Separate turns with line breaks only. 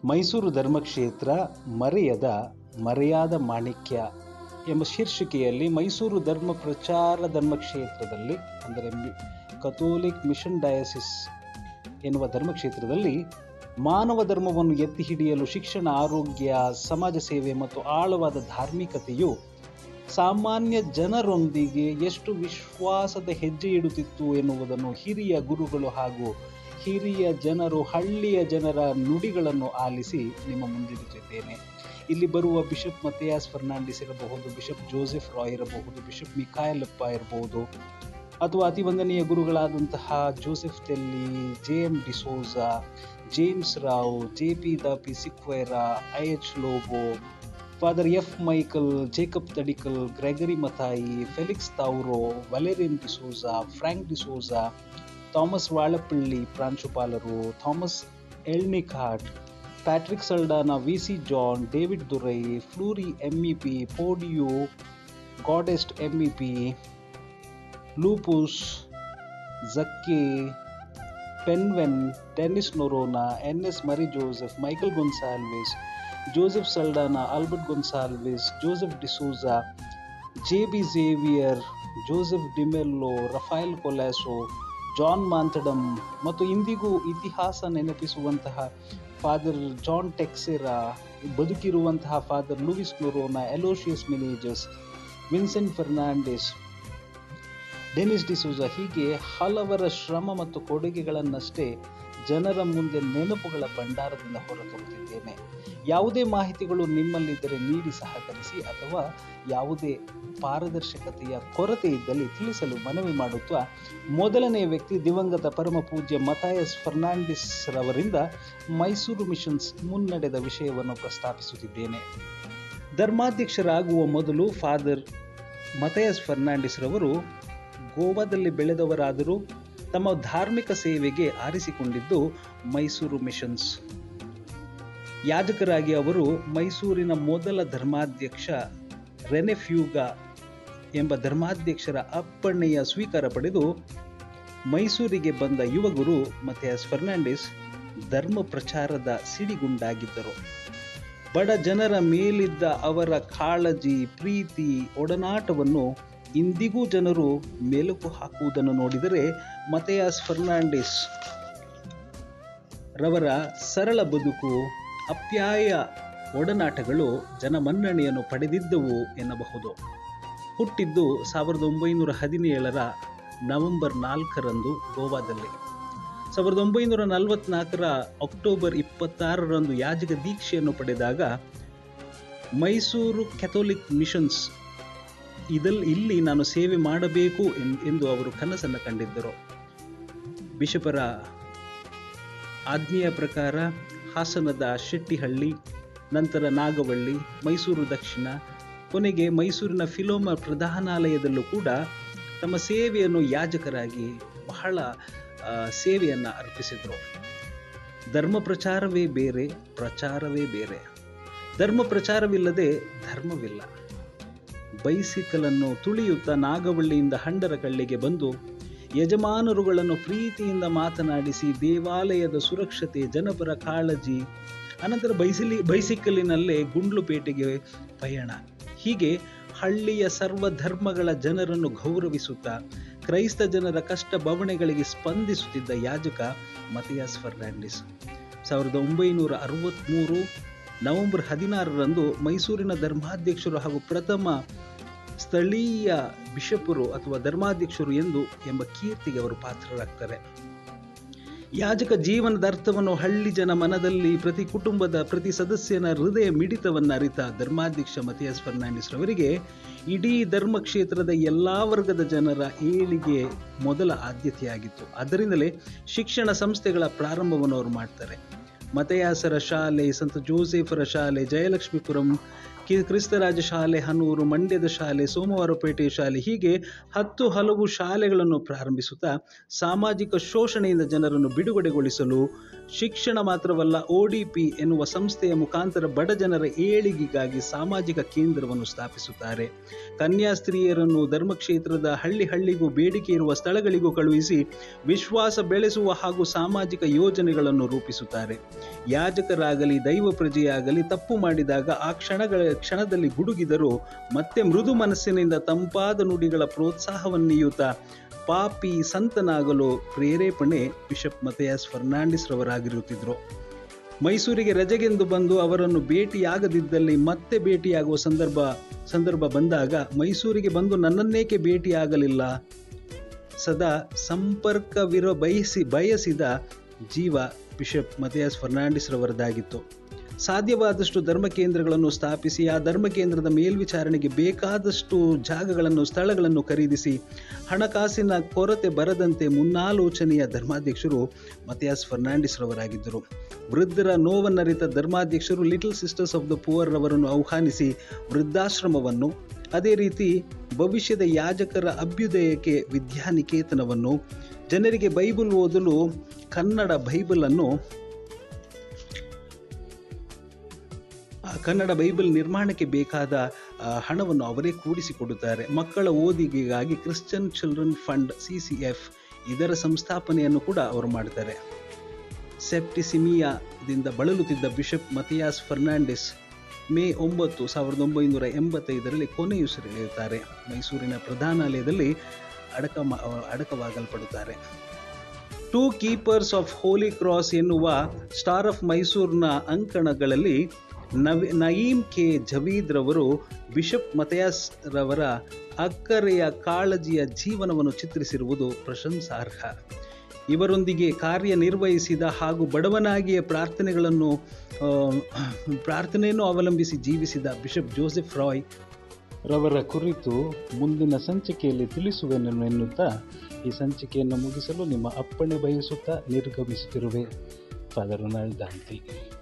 ಮೈಸೂರು ಧರ್ಮಕ್ಷೇತ್ರ ಮರೆಯದ ಮರೆಯಾದ ಮಾಣಿಕ್ಯ ಎಂಬ ಶೀರ್ಷಿಕೆಯಲ್ಲಿ ಮೈಸೂರು ಧರ್ಮ ಪ್ರಚಾರ ಧರ್ಮಕ್ಷೇತ್ರದಲ್ಲಿ ಅಂದರೆ ಮಿ- ಕಥೋಲಿಕ್ ಮಿಷನ್ ಡಯಾಸಿಸ್ ಎನ್ನುವ ಧರ್ಮಕ್ಷೇತ್ರದಲ್ಲಿ ಮಾನವ ಧರ್ಮವನ್ನು ಎತ್ತಿ ಹಿಡಿಯಲು ಶಿಕ್ಷಣ ಆರೋಗ್ಯ ಸಮಾಜ ಸೇವೆ ಮತ್ತು ಆಳವಾದ ಧಾರ್ಮಿಕತೆಯು ಸಾಮಾನ್ಯ ಜನರೊಂದಿಗೆ ಎಷ್ಟು ವಿಶ್ವಾಸದ ಹೆಜ್ಜೆ ಇಡುತ್ತಿತ್ತು ಎನ್ನುವುದನ್ನು ಹಿರಿಯ ಗುರುಗಳು ಹಾಗೂ ಹಿರಿಯ ಜನರು ಹಳ್ಳಿಯ ಜನರ ನುಡಿಗಳನ್ನು ಆಲಿಸಿ ನಿಮ್ಮ ಮುಂದಿಡುತ್ತಿದ್ದೇನೆ ಇಲ್ಲಿ ಬರುವ ಬಿಷಪ್ ಮತೆಯಾಸ್ ಫರ್ನಾಂಡಿಸ್ ಇರಬಹುದು ಬಿಷಪ್ ಜೋಸೆಫ್ ರಾಯ್ ಇರಬಹುದು ಬಿಷಪ್ ಮಿಖಾಯಲಪ್ಪ ಇರಬಹುದು ಅಥವಾ ಅತಿ ವಂದನೀಯ ಗುರುಗಳಾದಂತಹ Joseph Telli J M D'Souza James Rao J P Dapi Sequeira I H Lobo father F Michael Jacob Thadikal Gregory Mathai Felix Tauro Valerian D'Souza Frank D'Souza Thomas Valapally ಪ್ರಾಂಶುಪಾಲರು Thomas Elnikat Patrick Saldanha V C John David Durai Fleury M E P ಪೋಡಿಯೋ ಗಾಡೆಸ್ಟ್ ಎಂಇ ಪಿ ಲೂಪುಸ್ ಜಕ್ಕಿ ಪೆನ್ವೆನ್ Dennis Noronha N S Mari Joseph Michael Gonsalves Joseph Saldanha Albert Gonsalves Joseph D'Souza J B Xavier Joseph D'Mello Raphael Colaco John Manthadam ಮತ್ತು ಇಂದಿಗೂ ಇತಿಹಾಸ ನೆನಪಿಸುವಂತಹ ಫಾದರ್ ಜಾನ್ ಟೆಕ್ಸೆರಾ ಬದುಕಿರುವಂತಹ father Louis Noronha Aloysius Menezes Vincent Fernandes Denis D'Souza ಹೀಗೆ ಹಲವರ ಶ್ರಮ ಮತ್ತು ಕೊಡುಗೆಗಳನ್ನಷ್ಟೇ ಜನರ ಮುಂದೆ ನೆನಪುಗಳ ಭಂಡಾರದಿಂದ ಹೊರತರುತ್ತಿದ್ದೇನೆ ಯಾವುದೇ ಮಾಹಿತಿಗಳು ನಿಮ್ಮಲ್ಲಿದ್ದರೆ ನೀಡಿ ಸಹಕರಿಸಿ ಅಥವಾ ಯಾವುದೇ ಪಾರದರ್ಶಕತೆಯ ಕೊರತೆ ಇದ್ದಲ್ಲಿ ತಿಳಿಸಲು ಮನವಿ ಮಾಡುತ್ತಾ ಮೊದಲನೇ ವ್ಯಕ್ತಿ ದಿವಂಗತ ಪರಮ ಪೂಜ್ಯ ಮಥಾಯಸ್ ಫರ್ನಾಂಡಿಸ್ ರವರಿಂದ ಮೈಸೂರು ಮಿಷನ್ಸ್ ಮುನ್ನಡೆದ ವಿಷಯವನ್ನು ಪ್ರಸ್ತಾಪಿಸುತ್ತಿದ್ದೇನೆ ಧರ್ಮಾಧ್ಯಕ್ಷರಾಗುವ ಮೊದಲು ಫಾದರ್ ಮಥಯಸ್ ಫರ್ನಾಂಡಿಸ್ ರವರು ಗೋವಾದಲ್ಲಿ ಬೆಳೆದವರಾದರೂ ತಮ್ಮ ಧಾರ್ಮಿಕ ಸೇವೆಗೆ ಆರಿಸಿಕೊಂಡಿದ್ದು ಮೈಸೂರು ಮಿಷನ್ಸ್ ಯಾಜಕರಾಗಿ ಅವರು ಮೈಸೂರಿನ ಮೊದಲ ಧರ್ಮಾಧ್ಯಕ್ಷ ರೆನೆಫ್ಯೂಗ ಎಂಬ ಧರ್ಮಾಧ್ಯಕ್ಷರ ಅಪ್ಪಣೆಯ ಸ್ವೀಕಾರ ಪಡೆದು ಮೈಸೂರಿಗೆ ಬಂದ ಯುವ ಗುರು ಮಥೆಯಸ್ ಫರ್ನಾಂಡಿಸ್ ಧರ್ಮ ಪ್ರಚಾರದ ಸಿಡಿಗುಂಡಾಗಿದ್ದರು ಬಡ ಜನರ ಮೇಲಿದ್ದ ಅವರ ಕಾಳಜಿ ಪ್ರೀತಿ ಒಡನಾಟವನ್ನು ಇಂದಿಗೂ ಜನರು ಮೆಲುಕು ಹಾಕುವುದನ್ನು ನೋಡಿದರೆ ಮತೆಯಾಸ್ ಫರ್ನಾಂಡಿಸ್ ರವರ ಸರಳ ಬದುಕು ಅಪ್ಯಾಯ ಒಡನಾಟಗಳು ಜನಮನ್ನಣೆಯನ್ನು ಪಡೆದಿದ್ದವು ಎನ್ನಬಹುದು ಹುಟ್ಟಿದ್ದು ಸಾವಿರದ ಒಂಬೈನೂರ ಹದಿನೇಳರ ನವೆಂಬರ್ ನಾಲ್ಕರಂದು ಗೋವಾದಲ್ಲಿ ಸಾವಿರದ ಒಂಬೈನೂರ ನಲವತ್ನಾಲ್ಕರ ಅಕ್ಟೋಬರ್ ಇಪ್ಪತ್ತಾರರಂದು ಯಾಜಕ ದೀಕ್ಷೆಯನ್ನು ಪಡೆದಾಗ ಮೈಸೂರು ಕೆಥೋಲಿಕ್ ಮಿಷನ್ಸ್ ಇದಲ್ ಇಲ್ಲಿ ನಾನು ಸೇವೆ ಮಾಡಬೇಕು ಎನ್- ಎಂದು ಅವರು ಕನಸನ್ನು ಕಂಡಿದ್ದರು ಬಿಷಪರ ಆಜ್ಞೆಯ ಪ್ರಕಾರ ಹಾಸನದ ಶೆಟ್ಟಿಹಳ್ಳಿ ನಂತರ ನಾಗವಳ್ಳಿ ಮೈಸೂರು ದಕ್ಷಿಣ ಕೊನೆಗೆ ಮೈಸೂರಿನ ಫಿಲೋಮ ಪ್ರಧಾನಾಲಯದಲ್ಲೂ ಕೂಡ ತಮ್ಮ ಸೇವೆಯನ್ನು ಯಾಜಕರಾಗಿ ಬಹಳ ಆ, ಸೇವೆಯನ್ನು ಅರ್ಪಿಸಿದರು ಧರ್ಮ ಪ್ರಚಾರವೇ ಬೇರೆ ಪ್ರಚಾರವೇ ಬೇರೆ ಧರ್ಮ ಪ್ರಚಾರವಿಲ್ಲದೆ ಧರ್ಮವಿಲ್ಲ ಬೈಸಿಕಲನ್ನು ತುಳಿಯುತ್ತಾ ನಾಗವಳ್ಳಿಯಿಂದ ಹಂಡರಕಳ್ಳಿಗೆ ಬಂದು ಯಜಮಾನರುಗಳನ್ನು ಪ್ರೀತಿಯಿಂದ ಮಾತನಾಡಿಸಿ ದೇವಾಲಯದ ಸುರಕ್ಷತೆ ಜನಪರ ಕಾಳಜಿ ಅನಂತರ ಬೈಸಿಲಿ ಬೈಸಿಕಲಿನಲ್ಲೇ ಗುಂಡ್ಲುಪೇಟೆಗೆ ಪಯಣ ಹೀಗೆ ಹಳ್ಳಿಯ ಸರ್ವ ಧರ್ಮಗಳ ಜನರನ್ನು ಗೌರವಿಸುತ್ತಾ ಕ್ರೈಸ್ತ ಜನರ ಕಷ್ಟ ಬವಣೆಗಳಿಗೆ ಸ್ಪಂದಿಸುತ್ತಿದ್ದ ಯಾಜಕ ಮತಿಯಾಸ್ ಫರ್ನಾಂಡಿಸ್ ಸಾವಿರದ ಒಂಬೈನೂರ ಅರವತ್ತ್ಮೂರು ನವೆಂಬರ್ ಹದಿನಾರರಂದು ಮೈಸೂರಿನ ಧರ್ಮಾಧ್ಯಕ್ಷರು ಹಾಗೂ ಪ್ರಥಮ ಸ್ಥಳೀಯ ಬಿಷಪರು ಅಥವಾ ಧರ್ಮಾಧ್ಯಕ್ಷರು ಎಂದು ಎಂಬ ಕೀರ್ತಿಗೆ ಅವರು ಪಾತ್ರರಾಗ್ತಾರೆ ಯಾಜಕ ಜೀವನದ ಅರ್ಥವನ್ನು ಹಳ್ಳಿ ಜನ ಮನದಲ್ಲಿ ಪ್ರತಿ ಕುಟುಂಬದ ಪ್ರತಿ ಸದಸ್ಯನ ಹೃದಯ ಮಿಡಿತವನ್ನು ಅರಿತ ಧರ್ಮಾಧ್ಯಕ್ಷ ಮತಿಯಾಸ್ ಫರ್ನಾಂಡಿಸ್ ರವರಿಗೆ ಇಡೀ ಧರ್ಮ ಕ್ಷೇತ್ರದ ಎಲ್ಲಾ ವರ್ಗದ ಜನರ ಏಳಿಗೆ ಮೊದಲ ಆದ್ಯತೆಯಾಗಿತ್ತು ಅದರಿಂದಲೇ ಶಿಕ್ಷಣ ಸಂಸ್ಥೆಗಳ ಪ್ರಾರಂಭವನ್ನು ಅವರು ಮಾಡ್ತಾರೆ ಮತಯಾಸರ ಶಾಲೆ ಸಂತ ಜೋಸೆಫರ ಶಾಲೆ ಜಯಲಕ್ಷ್ಮೀಪುರಂ ಕಿ- ಕ್ರಿಸ್ತರಾಜ ಶಾಲೆ ಹನೂರು ಮಂಡ್ಯದ ಶಾಲೆ ಸೋಮವಾರಪೇಟೆ ಶಾಲೆ ಹೀಗೆ ಹತ್ತು ಹಲವು ಶಾಲೆಗಳನ್ನು ಪ್ರಾರಂಭಿಸುತ್ತಾ ಸಾಮಾಜಿಕ ಶೋಷಣೆಯಿಂದ ಜನರನ್ನು ಬಿಡುಗಡೆಗೊಳಿಸಲು ಶಿಕ್ಷಣ ಮಾತ್ರವಲ್ಲ ಒಡಿಪಿ ಎನ್ನುವ ಸಂಸ್ಥೆಯ ಮುಖಾಂತರ ಬಡ ಜನರ ಏಳಿಗೆಗಾಗಿ ಸಾಮಾಜಿಕ ಕೇಂದ್ರವನ್ನು ಸ್ಥಾಪಿಸುತ್ತಾರೆ ಕನ್ಯಾಸ್ತ್ರೀಯರನ್ನು ಧರ್ಮಕ್ಷೇತ್ರದ ಹಳ್ಳಿ ಹಳ್ಳಿಗೂ ಬೇಡಿಕೆ ಇರುವ ಸ್ಥಳಗಳಿಗೂ ಕಳುಹಿಸಿ ವಿಶ್ವಾಸ ಬೆಳೆಸುವ ಹಾಗೂ ಸಾಮಾಜಿಕ ಯೋಜನೆಗಳನ್ನು ರೂಪಿಸುತ್ತಾರೆ ಯಾಜಕರಾಗಲಿ ದೈವ ಪ್ರಜೆಯಾಗಲಿ ತಪ್ಪು ಮಾಡಿದಾಗ ಆ ಕ್ಷಣಗಳ ಕ್ಷಣದಲ್ಲಿ ಗುಡುಗಿದರೂ ಮತ್ತೆ ಮೃದು ಮನಸ್ಸಿನಿಂದ ತಂಪಾದ ನುಡಿಗಳ ಪ್ರೋತ್ಸಾಹವನ್ನೀಯುತ್ತಾ ಪಾಪಿ ಸಂತನಾಗಲು ಪ್ರೇರೇಪಣೆ ಬಿಷಪ್ ಮತೆಯಾಸ್ ಫರ್ನಾಂಡಿಸ್ ರವರಾಗಿರುತ್ತಿದ್ದರು ಮೈಸೂರಿಗೆ ರಜೆಗೆಂದು ಬಂದು ಅವರನ್ನು ಭೇಟಿಯಾಗದಿದ್ದಲ್ಲಿ ಮತ್ತೆ ಭೇಟಿಯಾಗುವ ಸಂದರ್ಭ ಸಂದರ್ಭ ಬಂದಾಗ ಮೈಸೂರಿಗೆ ಬಂದು ನನ್ನನ್ನೇಕೆ ಭೇಟಿಯಾಗಲಿಲ್ಲ ಸದಾ ಸಂಪರ್ಕವಿರ ಬಯಸಿ ಬಯಸಿದ ಜೀವ ಬಿಷಪ್ ಮತಿಯಾಸ್ ಫರ್ನಾಂಡಿಸ್ ರವರದಾಗಿತ್ತು ಸಾಧ್ಯವಾದಷ್ಟು ಧರ್ಮ ಕೇಂದ್ರಗಳನ್ನು ಸ್ಥಾಪಿಸಿ ಆ ಧರ್ಮ ಕೇಂದ್ರದ ಮೇಲ್ವಿಚಾರಣೆಗೆ ಬೇಕಾದಷ್ಟು ಜಾಗಗಳನ್ನು ಸ್ಥಳಗಳನ್ನು ಖರೀದಿಸಿ ಹಣಕಾಸಿನ ಕೊರತೆ ಬರದಂತೆ ಮುನ್ನಾಲೋಚನೆಯ ಧರ್ಮಾಧ್ಯಕ್ಷರು ಮತಿಯಾಸ್ ಫರ್ನಾಂಡಿಸ್ ರವರಾಗಿದ್ದರು ವೃದ್ಧರ ನೋವನ್ನರಿತ ಧರ್ಮಾಧ್ಯಕ್ಷರು little sisters of the poor ರವರನ್ನು ಆಹ್ವಾನಿಸಿ ವೃದ್ಧಾಶ್ರಮವನ್ನು ಅದೇ ರೀತಿ ಭವಿಷ್ಯದ ಯಾಜಕರ ಅಭ್ಯುದಯಕ್ಕೆ ವಿದ್ಯಾನಿಕೇತನವನ್ನು ಜನರಿಗೆ ಬೈಬಲ್ ಓದಲು ಕನ್ನಡ ಬೈಬಲನ್ನು ಆ ಕನ್ನಡ ಬೈಬಲ್ ನಿರ್ಮಾಣಕ್ಕೆ ಬೇಕಾದ ಆ, ಹಣವನ್ನು ಅವರೇ ಕೂಡಿಸಿಕೊಡುತ್ತಾರೆ ಮಕ್ಕಳ ಓದಿಗೆಗಾಗಿ Christian children fund C C F ಇದರ ಸಂಸ್ಥಾಪನೆಯನ್ನು ಕೂಡ ಅವರು ಮಾಡ್ತಾರೆ ಸೆಪ್ಟಿಸಿಮಿಯಾದಿಂದ ಬಳಲುತ್ತಿದ್ದ ಬಿಷಪ್ ಮತಿಯಾಸ್ ಫರ್ನಾಂಡಿಸ್ ಮೇ ಒಂಬತ್ತು ಸಾವಿರದ ಒಂಬೈನೂರ ಎಂಬತ್ತೈದರಲ್ಲಿ ಕೊನೆಯುಸಿರೆಳೆಯುತ್ತಾರೆ ಮೈಸೂರಿನ ಪ್ರಧಾನಾಲಯದಲ್ಲಿ ಅಡಕ ಮಾ- ಅಡಕವಾಗಲ್ಪಡುತ್ತಾರೆ two keepers of holy cross ಎನ್ನುವ ಸ್ಟಾರ್ ಆಫ್ ಮೈಸೂರಿನ ಅಂಕಣಗಳಲ್ಲಿ ನವಿ ನಯೀಮ್ ಕೆ ಜವೀದ್ ರವರು ಬಿಷಪ್ ಮತಯಾಸ್ ರವರ ಅಕ್ಕರೆಯ ಕಾಳಜಿಯ ಜೀವನವನ್ನು ಚಿತ್ರಿಸಿರುವುದು ಪ್ರಶಂಸಾರ್ಹ ಇವರೊಂದಿಗೆ ಕಾರ್ಯನಿರ್ವಹಿಸಿದ ಹಾಗೂ ಬಡವನಾಗಿಯೇ ಪ್ರಾರ್ಥನೆಗಳನ್ನು ಆ, ಪ್ರಾರ್ಥನೆಯನ್ನು ಅವಲಂಬಿಸಿ ಜೀವಿಸಿದ ಬಿಷಪ್ ಜೋಸೆಫ್ ರಾಯ್ ರವರ ಕುರಿತು ಮುಂದಿನ ಸಂಚಿಕೆಯಲ್ಲಿ ತಿಳಿಸುವೆನನ್ನು ಎನ್ನುತ್ತಾ ಈ ಸಂಚಿಕೆಯನ್ನು ಮುಗಿಸಲು ನಿಮ್ಮ ಅಪ್ಪಣೆ ಬಯಸುತ್ತಾ ನಿರ್ಗಮಿಸುತ್ತಿರುವೆ ಫಾದರ್ ರೊನಾಲ್ಡ್ ದಾಂತಿ